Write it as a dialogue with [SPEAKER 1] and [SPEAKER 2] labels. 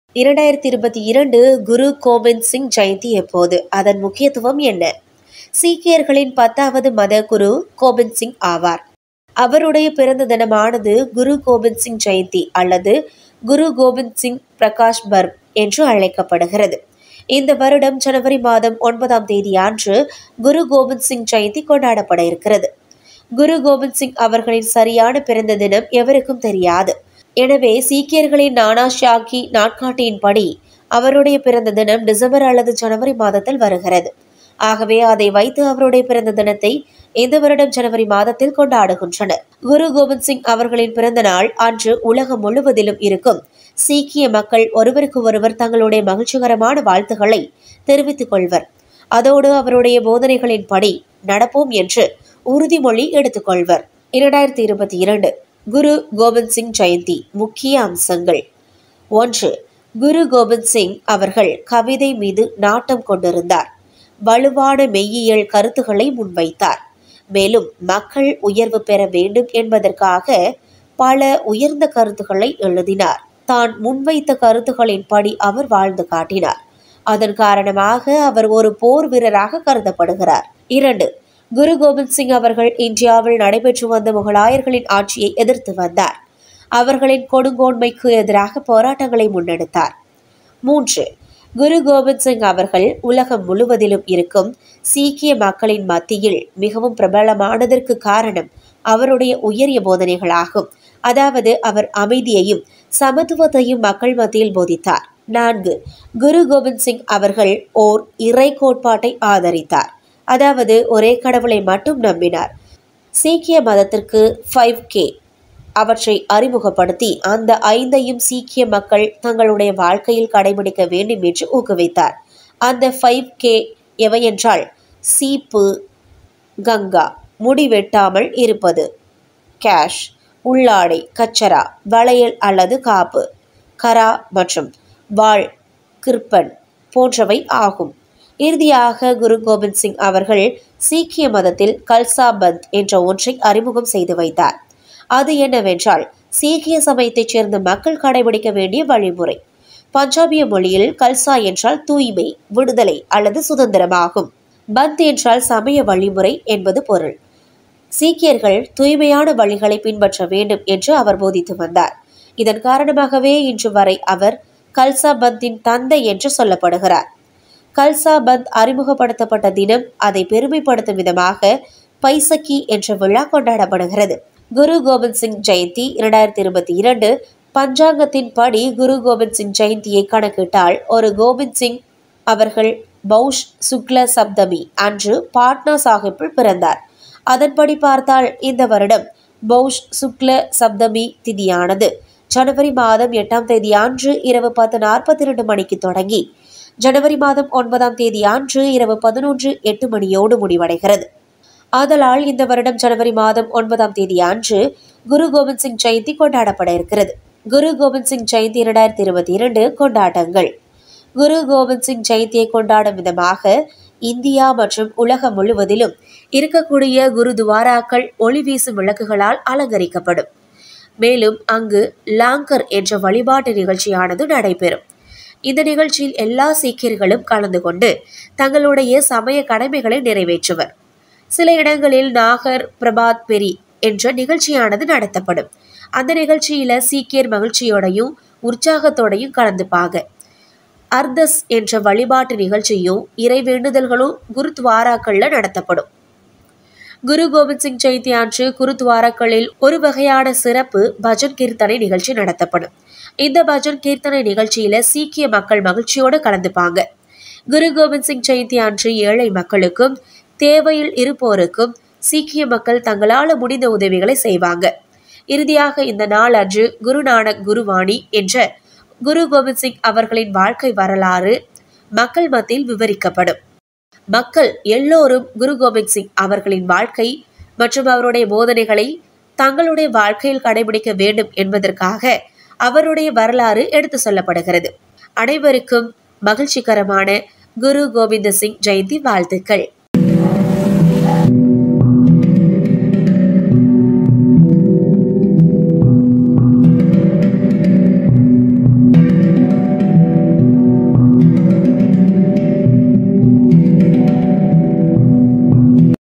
[SPEAKER 1] இரண்டாயிரத்தி இருபத்தி இரண்டு குரு கோபிந்த் சிங் ஜெயந்தி எப்போது அதன் முக்கியத்துவம் என்ன சீக்கியர்களின் பத்தாவது மத குரு கோபிந்த் சிங் ஆவார் அவருடைய பிறந்த தினமானது குரு கோபிந்த் சிங் ஜெயந்தி அல்லது குரு கோபிந்த் சிங் பிரகாஷ் பர்வ் என்று அழைக்கப்படுகிறது இந்த வருடம் ஜனவரி மாதம் ஒன்பதாம் தேதி அன்று குரு கோபிந்த் சிங் ஜெயந்தி கொண்டாடப்பட இருக்கிறது குரு கோபிந்த் சிங் அவர்களின் சரியான பிறந்த தினம் எவருக்கும் தெரியாது எனவே சீக்கியர்களின் நானா ஷாக்கி நாட்காட்டியின்படி அவருடைய பிறந்த தினம் டிசம்பர் அல்லது ஜனவரி மாதத்தில் வருகிறது ஆகவே அதை வைத்து அவருடைய பிறந்த தினத்தை இந்த வருடம் ஜனவரி மாதத்தில் கொண்டாடுகின்றனர் குரு கோபிந்த் சிங் அவர்களின் பிறந்த நாள் அன்று உலகம் முழுவதிலும் இருக்கும் சீக்கிய மக்கள் ஒருவருக்கு ஒருவர் தங்களுடைய மகிழ்ச்சிகரமான வாழ்த்துக்களை தெரிவித்துக் கொள்வர் அதோடு அவருடைய போதனைகளின்படி நடப்போம் என்று உறுதிமொழி எடுத்துக்கொள்வர் இரண்டாயிரத்தி இருபத்தி இரண்டு குரு கோபிந்த் சிங் ஜெயந்தி முக்கிய அம்சங்கள் ஒன்று குரு கோபிந்த் சிங் அவர்கள் கவிதை மீது நாட்டம் கொண்டிருந்தார் வலுவான மெய்யியல் கருத்துக்களை முன்வைத்தார் மேலும் மக்கள் உயர்வு பெற வேண்டும் என்பதற்காக பல உயர்ந்த கருத்துக்களை எழுதினார் தான் முன்வைத்த கருத்துக்களின்படி அவர் வாழ்ந்து காட்டினார் அதன் காரணமாக அவர் ஒரு போர் வீரராக கருதப்படுகிறார் இரண்டு குரு கோபிந்த் சிங் அவர்கள் இந்தியாவில் நடைபெற்று வந்த முகலாயர்களின் ஆட்சியை எதிர்த்து வந்தார் அவர்களின் கொடுங்கோன்மைக்கு எதிராக போராட்டங்களை முன்னெடுத்தார் மூன்று குரு கோபிந்த் சிங் அவர்கள் உலகம் முழுவதிலும் இருக்கும் சீக்கிய மக்களின் மத்தியில் மிகவும் பிரபலமானதற்கு காரணம் அவருடைய உயரிய போதனைகளாகும் அதாவது அவர் அமைதியையும் சமத்துவத்தையும் மக்கள் மத்தியில் போதித்தார் நான்கு குரு கோபிந்த் சிங் அவர்கள் ஓர் இறை கோட்பாட்டை ஆதரித்தார் அதாவது ஒரே கடவுளை மட்டும் நம்பினார் சீக்கிய மதத்திற்கு ஃபைவ் கே அவற்றை அறிமுகப்படுத்தி அந்த ஐந்தையும் சீக்கிய மக்கள் தங்களுடைய வாழ்க்கையில் கடைபிடிக்க வேண்டும் என்று ஊக்குவித்தார் அந்த ஃபைவ் கே எவையென்றால் சீப்பு கங்கா முடி வெட்டாமல் இருப்பது கேஷ் உள்ளாடை கச்சரா வளையல் அல்லது காப்பு கரா மற்றும் வாள் கிருப்பன் போன்றவை ஆகும் இறுதியாக குரு கோபிந்த் சிங் அவர்கள் சீக்கிய மதத்தில் கல்சா பந்த் என்ற ஒன்றை அறிமுகம் செய்து வைத்தார் அது என்னவென்றால் சீக்கிய சமயத்தைச் சேர்ந்த மக்கள் கடைபிடிக்க வேண்டிய வழிமுறை பஞ்சாபிய மொழியில் கல்சா என்றால் தூய்மை விடுதலை அல்லது சுதந்திரமாகும் பந்த் என்றால் சமய வழிமுறை என்பது பொருள் சீக்கியர்கள் தூய்மையான வழிகளை பின்பற்ற வேண்டும் என்று அவர் போதித்து வந்தார் இதன் காரணமாகவே இன்று வரை அவர் கல்சா பந்தின் தந்தை என்று சொல்லப்படுகிறார் கல்சா பந்த் அறிமுகப்படுத்தப்பட்ட தினம் அதை பெருமைப்படுத்தும் விதமாக பைசக்கி என்ற விழா கொண்டாடப்படுகிறது குரு கோபிந்த் சிங் ஜெயந்தி இரண்டாயிரத்தி இருபத்தி இரண்டு பஞ்சாங்கத்தின் படி குரு கோபிந்த் சிங் ஜெயந்தியை கணக்கிட்டால் ஒரு கோபிந்த் சிங் அவர்கள் பௌஷ் சுக்ல சப்தமி அன்று பாட்னா சாஹிப்பில் பிறந்தார் அதன்படி பார்த்தால் இந்த வருடம் பௌஷ் சுக்ல சப்தமி திதியானது ஜனவரி மாதம் எட்டாம் தேதி அன்று இரவு பத்து நாற்பத்தி இரண்டு மணிக்கு தொடங்கி ஜனவரி மாதம் ஒன்பதாம் தேதி அன்று இரவு பதினொன்று எட்டு மணியோடு முடிவடைகிறது ஆதலால் இந்த வருடம் ஜனவரி மாதம் ஒன்பதாம் தேதி அன்று குரு கோபிந்த் சிங் ஜெயந்தி கொண்டாடப்பட இருக்கிறது குரு கோபிந்த் சிங் ஜெயந்தி இரண்டாயிரத்தி இருபத்தி இரண்டு கொண்டாட்டங்கள் குரு கோபிந்த் சிங் ஜெயந்தியை கொண்டாடும் விதமாக இந்தியா மற்றும் உலகம் முழுவதிலும் இருக்கக்கூடிய குருதுவாராக்கள் ஒளி வீசும் விளக்குகளால் அலங்கரிக்கப்படும் மேலும் அங்கு லாங்கர் என்ற வழிபாட்டு நிகழ்ச்சியானது நடைபெறும் இந்த நிகழ்ச்சியில் எல்லா சீக்கியர்களும் கலந்து கொண்டு தங்களுடைய சமய கடமைகளை நிறைவேற்றுவர் சில இடங்களில் நாகர் பிரபாத் பெரி என்ற நிகழ்ச்சியானது நடத்தப்படும் அந்த நிகழ்ச்சியில சீக்கியர் மகிழ்ச்சியோடையும் உற்சாகத்தோடையும் கலந்துப்பாங்க அர்தஸ் என்ற வழிபாட்டு நிகழ்ச்சியும் இறை வேண்டுதல்களும் குருத்வாராக்கள்ல நடத்தப்படும் குரு கோபிந்த் சிங் ஜெயந்தி அன்று குருத்வாராக்களில் ஒரு வகையான சிறப்பு பஜன் கீர்த்தனை நிகழ்ச்சி நடத்தப்படும் இந்த பஜன் கீர்த்தனை நிகழ்ச்சியில சீக்கிய மக்கள் மகிழ்ச்சியோடு கலந்துப்பாங்க குரு கோபிந்த் சிங் ஜெயந்தி அன்று ஏழை மக்களுக்கும் தேவையில் இருப்போருக்கும் சீக்கிய மக்கள் தங்களால் முடிந்த உதவிகளை செய்வாங்க இறுதியாக இந்த நாள் அன்று குருநானக் குருவாணி என்ற குரு கோபிந்த் சிங் அவர்களின் வாழ்க்கை வரலாறு மக்கள் மத்தியில் விவரிக்கப்படும் மக்கள் எல்லோரும் குரு கோபிந்த் சிங் அவர்களின் வாழ்க்கை மற்றும் அவருடைய போதனைகளை தங்களுடைய வாழ்க்கையில் கடைபிடிக்க வேண்டும் என்பதற்காக அவருடைய வரலாறு எடுத்து சொல்லப்படுகிறது அனைவருக்கும் மகிழ்ச்சிகரமான குரு கோவிந்த சிங் ஜெயந்தி வாழ்த்துக்கள்